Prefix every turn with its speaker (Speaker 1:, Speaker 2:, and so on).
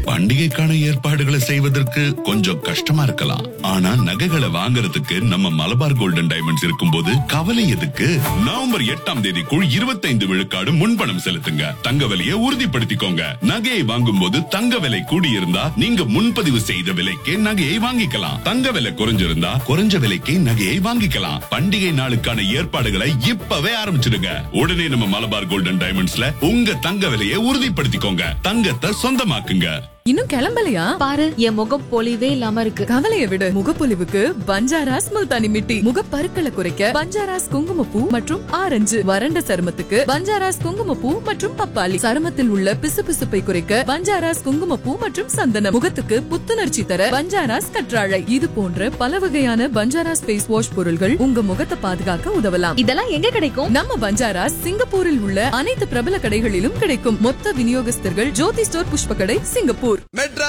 Speaker 1: பண்டிகைக்கான ஏற்பாடுகளை செய்வதற்கு கொஞ்சம் கஷ்டமா இருக்கலாம் ஆனா நகைகளை வாங்குறதுக்கு நம்ம மலபார் கோல்டன் டைமண்ட்ஸ் இருக்கும்போது கவலை எதுக்கு நவம்பர் எட்டாம் தேதிக்குள் இருபத்தைந்து விழுக்காடு முன்பணம் செலுத்துங்க தங்க விலையை உறுதிப்படுத்திக்கோங்க நகையை வாங்கும் போது தங்க விலை கூடியிருந்தா நீங்க முன்பதிவு செய்த விலைக்கே நகையை வாங்கிக்கலாம் தங்க விலை குறைஞ்சிருந்தா குறைஞ்ச விலைக்கே நகையை வாங்கிக்கலாம் பண்டிகை நாளுக்கான ஏற்பாடுகளை இப்பவே ஆரம்பிச்சிடுங்க உடனே நம்ம மலபார் கோல்டன் டைமண்ட்ஸ்ல உங்க தங்க விலையை உறுதிப்படுத்திக்கோங்க தங்கத்தை சொந்தமாக்குங்க
Speaker 2: இன்னும் கிளம்பலையா
Speaker 3: பாரு என் முகம் பொலிவே இல்லாம இருக்கு
Speaker 2: கவலைய விடு முகப்பொலிவுக்கு பஞ்சாராஸ் முல்தானி மிட்டி முகப்பருக்களை குறைக்க பஞ்சாராஸ் குங்குமப்பூ மற்றும் ஆரஞ்சு வறண்ட சருமத்துக்கு பஞ்சாராஸ் குங்குமப்பூ மற்றும் பப்பாளி சருமத்தில் உள்ள பிசுபிசுப்பை குறைக்க பஞ்சாராஸ் குங்குமப்பூ மற்றும் சந்தனம் முகத்துக்கு புத்துணர்ச்சி தர பஞ்சாராஸ் கற்றாழை இது போன்ற பல வகையான பஞ்சாராஸ் ஃபேஸ் வாஷ் பொருள்கள் உங்க முகத்தை பாதுகாக்க உதவலாம்
Speaker 3: இதெல்லாம் எங்க கிடைக்கும்
Speaker 2: நம்ம பஞ்சாராஸ் சிங்கப்பூரில் உள்ள அனைத்து பிரபல கடைகளிலும் கிடைக்கும் மொத்த விநியோகஸ்தர்கள் ஜோதி ஸ்டோர் புஷ்ப கடை சிங்கப்பூர்
Speaker 4: மெட்ரா